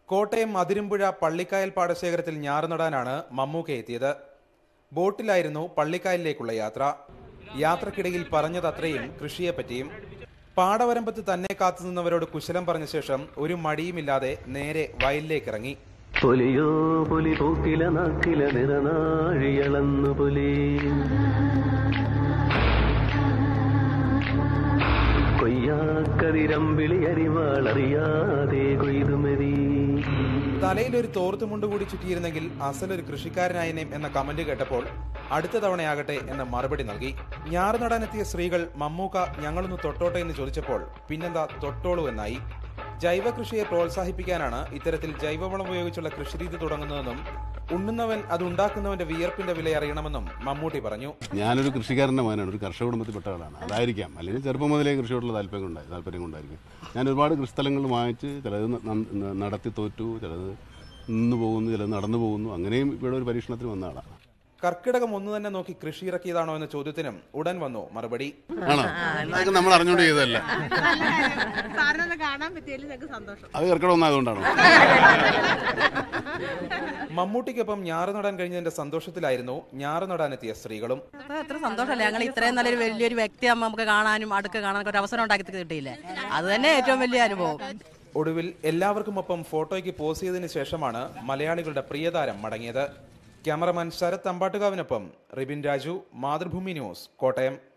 കോട്ടയം അതിരുമ്പുഴ പള്ളിക്കായൽ പാടശേഖരത്തിൽ ഞാറുനടാനാണ് മമ്മൂക്ക എത്തിയത് ബോട്ടിലായിരുന്നു പള്ളിക്കായലിലേക്കുള്ള യാത്ര യാത്രക്കിടയിൽ പറഞ്ഞതത്രയും കൃഷിയെപ്പറ്റിയും പാടവരമ്പത്ത് തന്നെ കാത്തുനിന്നവരോട് കുശലം പറഞ്ഞ ശേഷം ഒരു മടിയുമില്ലാതെ നേരെ വയലിലേക്കിറങ്ങി പുലിയോ പുലി പൂക്കില നാക്കില നിറനാഴിയളന്നു പുലി കൊയ്യാക്കതിരമ്പിളി അരിവാളറിയാതെ കൊയ്തുമതി തലയിൽ ഒരു തോർത്തുമുണ്ട് കൂടി ചുറ്റിയിരുന്നെങ്കിൽ അസലൊരു കൃഷിക്കാരനായനേം എന്ന കമന്റ് കേട്ടപ്പോൾ അടുത്ത തവണയാകട്ടെ എന്ന മറുപടി നൽകി ഞാറ് നടാനെത്തിയ സ്ത്രീകൾ മമ്മൂക്ക ഞങ്ങളൊന്ന് തൊട്ടോട്ടെ എന്ന് ചോദിച്ചപ്പോൾ പിന്നെന്താ തൊട്ടോളൂ എന്നായി ജൈവ കൃഷിയെ പ്രോത്സാഹിപ്പിക്കാനാണ് ഇത്തരത്തിൽ ജൈവവളം ഉപയോഗിച്ചുള്ള കൃഷിരീതി തുടങ്ങുന്നതെന്നും ഉണ്ണുന്നവൻ അത് ഉണ്ടാക്കുന്നവന്റെ വിയർപ്പിന്റെ വില അറിയണമെന്നും മമ്മൂട്ടി പറഞ്ഞു ഞാനൊരു കൃഷിക്കാരൻ്റെ മകനാണ് ഒരു കർഷക കുടുംബത്തിൽപ്പെട്ട ആളാണ് അതായിരിക്കാം അല്ലെങ്കിൽ ചെറുപ്പം മുതലേ കൃഷിയോടുള്ള താല്പര്യം കൊണ്ടായി താല്പര്യം കൊണ്ടായിരിക്കും ഞാൻ ഒരുപാട് കൃഷിസ്ഥലങ്ങൾ വാങ്ങിച്ച് ചിലത് ന- ന- നടത്തി തോറ്റു ചിലത് നിന്ന് പോകുന്നു ചിലത് നടന്നു പോകുന്നു അങ്ങനെയും ഇവിടെ ഒരു പരീക്ഷണത്തിന് വന്ന ആളാണ് കർക്കിടകം ഒന്നു തന്നെ നോക്കി കൃഷി ഇറക്കിയതാണോ എന്ന ചോദ്യത്തിനും ഉടൻ വന്നു മറുപടി ആണോ അതൊക്കെ നമ്മൾ അറിഞ്ഞുകൊണ്ട് ചെയ്തതല്ല സാറിനൊന്ന് കാണാൻ പറ്റിയതിൽ ഞങ്ങൾക്ക് സന്തോഷം അത് കർക്കിടകം ഒന്നായതുകൊണ്ടാണോ മമ്മൂട്ടിക്കൊപ്പം ഞാറ് നടാൻ കഴിഞ്ഞതിന്റെ സന്തോഷത്തിലായിരുന്നു ഞാറ് നടാനെത്തിയ സ്ത്രീകളും അപ്പൊ എത്ര സന്തോഷമല്ലേ ഞങ്ങൾ ഇത്രയും നല്ലൊരു വലിയൊരു വ്യക്തിയാകുമ്പോൾ നമുക്ക് കാണാനും അടുക്ക കാണാനൊക്കെ ഒരു അവസരം ഉണ്ടാക്കി കിട്ടിയില്ലേ അത് തന്നെ ഏറ്റവും വലിയ അനുഭവം ഒടുവിൽ എല്ലാവർക്കുമൊപ്പം ഫോട്ടോയ്ക്ക് പോസ് ചെയ്തതിനു ശേഷമാണ് മലയാളികളുടെ പ്രിയതാരം മടങ്ങിയത് ക്യാമറമാൻ ശരത് അമ്പാട്ടുകാവിനൊപ്പം റിബിൻ രാജു മാതൃഭൂമി ന്യൂസ് കോട്ടയം